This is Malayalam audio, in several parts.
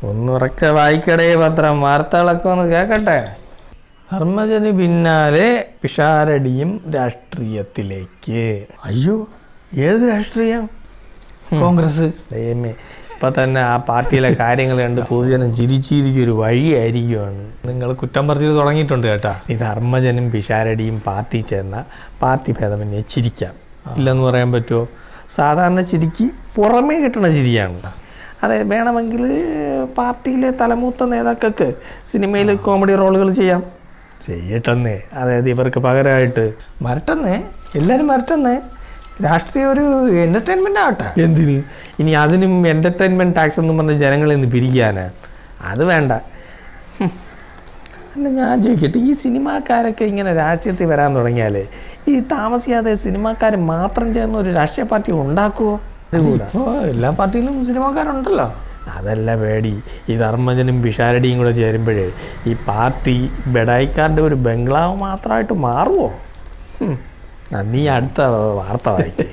ഒന്നുറക്കെ വായിക്കടേ പത്രം വാർത്തകളൊക്കെ ഒന്ന് കേൾക്കട്ടെ ധർമ്മജന് പിന്നാലെ പിഷാരടിയും രാഷ്ട്രീയത്തിലേക്ക് അയ്യോ ഏത് രാഷ്ട്രീയം കോൺഗ്രസ് ദൈവമേ ഇപ്പൊ തന്നെ ആ പാർട്ടിയിലെ കാര്യങ്ങൾ കണ്ട് പൊതുജനം ചിരിച്ചിരിച്ചൊരു വഴിയായിരിക്കുവാണ് നിങ്ങൾ കുറ്റം പറിച്ചിട്ട് തുടങ്ങിയിട്ടുണ്ട് കേട്ടാ ഈ ധർമ്മജനും പിഷാരടിയും പാർട്ടി ചേർന്ന പാർട്ടി ഭേദമന്യേ ചിരിക്കാം ഇല്ലെന്ന് പറയാൻ പറ്റുമോ സാധാരണ ചിരിക്ക് പുറമേ കിട്ടുന്ന ചിരിയാണ് അതെ വേണമെങ്കിൽ പാർട്ടിയിലെ തലമൂത്ത നേതാക്കൾക്ക് സിനിമയിൽ കോമഡി റോളുകൾ ചെയ്യാം ചെയ്യട്ടെന്നേ അതായത് ഇവർക്ക് പകരമായിട്ട് വരട്ടെന്നേ എല്ലാരും വരട്ടെന്നേ രാഷ്ട്രീയം ഒരു എന്റർടൈൻമെന്റ് ആവട്ടെ എന്തിന് ഇനി അതിനും എൻ്റർടൈൻമെൻറ്റ് ടാക്സ് എന്നും പറഞ്ഞ് ജനങ്ങളിൽ നിന്ന് പിരിക്കാനാ അത് വേണ്ട ഹും. അല്ല ഞാൻ ചോദിക്കട്ടെ ഈ സിനിമാക്കാരൊക്കെ ഇങ്ങനെ രാഷ്ട്രീയത്തിൽ വരാൻ തുടങ്ങിയാൽ ഈ താമസിയാതെ സിനിമാക്കാർ മാത്രം ചേർന്ന് ഒരു രാഷ്ട്രീയ പാർട്ടി ഉണ്ടാക്കുമോ അതുകൂടാ ഇപ്പോ എല്ലാ പാർട്ടിയിലും സിനിമാക്കാരുണ്ടല്ലോ അതല്ല പേടി ഈ ധർമ്മജനും പിഷാരടിയും കൂടെ ചേരുമ്പോഴേ ഈ പാർട്ടി ബെഡായിക്കാരുടെ ഒരു ബംഗ്ലാവ് മാത്രമായിട്ട് മാറുമോ ഹും. ആ, നീ അടുത്ത വാർത്ത വായിക്കേ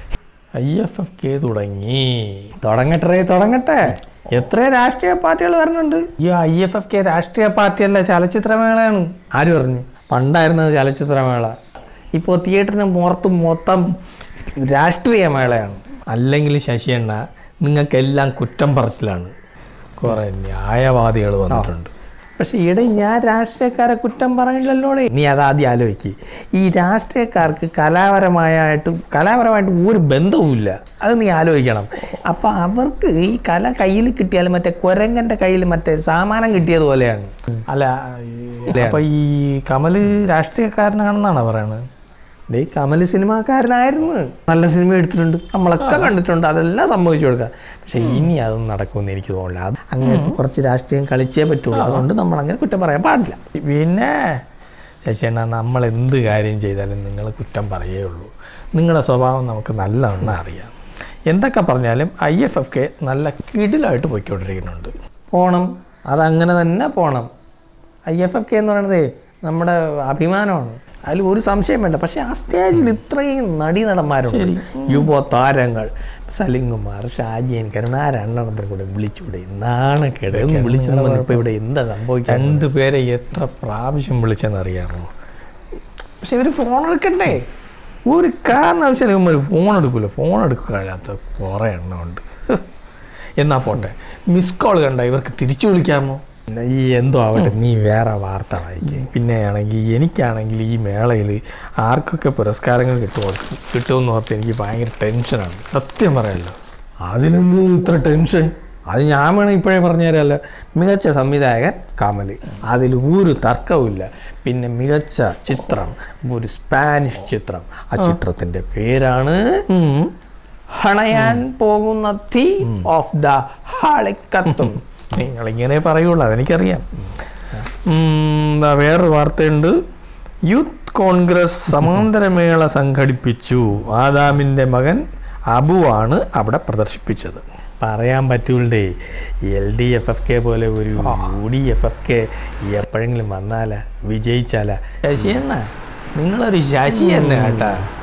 ഐ എഫ് എഫ് കെ തുടങ്ങി തുടങ്ങട്ടെ തുടങ്ങട്ടെ എത്ര രാഷ്ട്രീയ പാർട്ടികൾ വരുന്നുണ്ട് ഈ ഐ എഫ് എഫ് കെ രാഷ്ട്രീയ പാർട്ടിയല്ല ചലച്ചിത്രമേളയാണ് ആര് പറഞ്ഞു പണ്ടായിരുന്നത് ചലച്ചിത്രമേള ഇപ്പോൾ തിയേറ്ററിന് പുറത്ത് മൊത്തം രാഷ്ട്രീയ മേളയാണ് അല്ലെങ്കിൽ ശശിയണ്ണ നിങ്ങൾക്കെല്ലാം കുറ്റം പറച്ചിലാണ് കുറേ ന്യായവാദികൾ വന്നിട്ടുണ്ട് പക്ഷെ ഇവിടെ ഞാൻ രാഷ്ട്രീയക്കാരെ കുറ്റം പറയില്ലല്ലോടെ നീ അതാദ്യം ആലോചിക്ക് ഈ രാഷ്ട്രീയക്കാർക്ക് കലാപരമായിട്ട് കലാപരമായിട്ട് ഒരു ബന്ധവുമില്ല അത് നീ ആലോചിക്കണം അപ്പോൾ അവർക്ക് ഈ കല കയ്യിൽ കിട്ടിയാൽ മറ്റേ കുരങ്ങൻ്റെ കയ്യിൽ മറ്റേ സാമാനം കിട്ടിയതുപോലെയാണ് അല്ല ഈ- അപ്പൊ ഈ കമല് രാഷ്ട്രീയക്കാരനാണെന്നാണ് പറയണത് ഡേ കമൽ സിനിമാക്കാരനായിരുന്നു നല്ല സിനിമ എടുത്തിട്ടുണ്ട് നമ്മളൊക്കെ കണ്ടിട്ടുണ്ട് അതെല്ലാം സംഭവിച്ചു കൊടുക്കാം പക്ഷെ ഇനി അതൊന്നും നടക്കുമെന്ന് എനിക്ക് തോന്നില്ല അത് അങ്ങനെ കുറച്ച് രാഷ്ട്രീയം കളിച്ചേ പറ്റുള്ളൂ അതുകൊണ്ട് നമ്മൾ അങ്ങനെ കുറ്റം പറയാൻ പാടില്ല പിന്നെ ശശിയണ്ണ നമ്മൾ എന്ത് കാര്യം ചെയ്താലും നിങ്ങൾ കുറ്റം പറയേ ഉള്ളൂ നിങ്ങളുടെ സ്വഭാവം നമുക്ക് നല്ലവണ്ണം അറിയാം എന്തൊക്കെ പറഞ്ഞാലും ഐ എഫ് എഫ് കെ നല്ല കിടിലായിട്ട് പോയിക്കൊണ്ടിരിക്കുന്നുണ്ട് പോണം അതങ്ങനെ തന്നെ പോണം ഐ എഫ് എഫ് കെ എന്ന് പറയുന്നത് നമ്മുടെ അഭിമാനമാണ് അതിൽ ഒരു സംശയം വേണ്ട പക്ഷെ ആ സ്റ്റേജിൽ ഇത്രയും നടീനടന്മാരുണ്ട് യുവ താരങ്ങൾ സലിംകുമാർ ഷാജിയൻ കരുണാരണ്ടെണ്ണത്തിന് കൂടെ വിളിച്ചുകൂടെ നാണക്കേട് ഒന്ന് വിളിച്ചു ഇപ്പൊ ഇവിടെ എന്താ സംഭവിക്കാൻ രണ്ടുപേരെ എത്ര പ്രാവശ്യം വിളിച്ചെന്നറിയാമോ പക്ഷെ ഇവർ ഫോൺ എടുക്കണ്ടേ ഒരു കാരണവശാലും ഇവന്മാർ ഫോൺ എടുക്കില്ല ഫോൺ എടുക്കാത്ത കുറേ എണ്ണം ഉണ്ട് എന്നാ പോട്ടെ മിസ് കോൾ കണ്ട ഇവർക്ക് തിരിച്ചു വിളിക്കാമോ പിന്നെ ഈ എന്തോ ആവട്ടെ നീ വേറെ വാർത്ത വായിക്കും പിന്നെ ആണെങ്കിൽ എനിക്കാണെങ്കിൽ ഈ മേളയിൽ ആർക്കൊക്കെ പുരസ്കാരങ്ങൾ കിട്ടുമോ കിട്ടുമെന്ന് ഓർത്ത് എനിക്ക് ഭയങ്കര ടെൻഷനാണ് സത്യം പറയല്ലോ അതിനൊന്നും ഇത്ര ടെൻഷൻ അത് ഞാൻ വേണം ഇപ്പോഴേ പറഞ്ഞുതരാമല്ലോ മികച്ച സംവിധായകൻ കമൽ അതിൽ ഒരു തർക്കവുമില്ല പിന്നെ മികച്ച ചിത്രം ഒരു സ്പാനിഷ് ചിത്രം ആ ചിത്രത്തിൻ്റെ പേരാണ് ഹണയാൻ പോകുന്ന തീ ഓഫ് ദ ഹാളിക്കത്തും നിങ്ങളിങ്ങനെ പറയുള്ളൂ അതെനിക്കറിയാം ഉം, ദാ വേറൊരു വാർത്തയുണ്ട് യൂത്ത് കോൺഗ്രസ് സമാന്തരമേള സംഘടിപ്പിച്ചു ആദാമിൻ്റെ മകൻ അബുവാണ് അവിടെ പ്രദർശിപ്പിച്ചത് പറയാൻ പറ്റൂണ്ടേ L D F F K പോലെ ഒരു U D F F K എപ്പോഴെങ്കിലും വന്നാലാ വിജയിച്ചാലാ ശശിയണ്ണ നിങ്ങളൊരു ശശി തന്നെ കേട്ടാ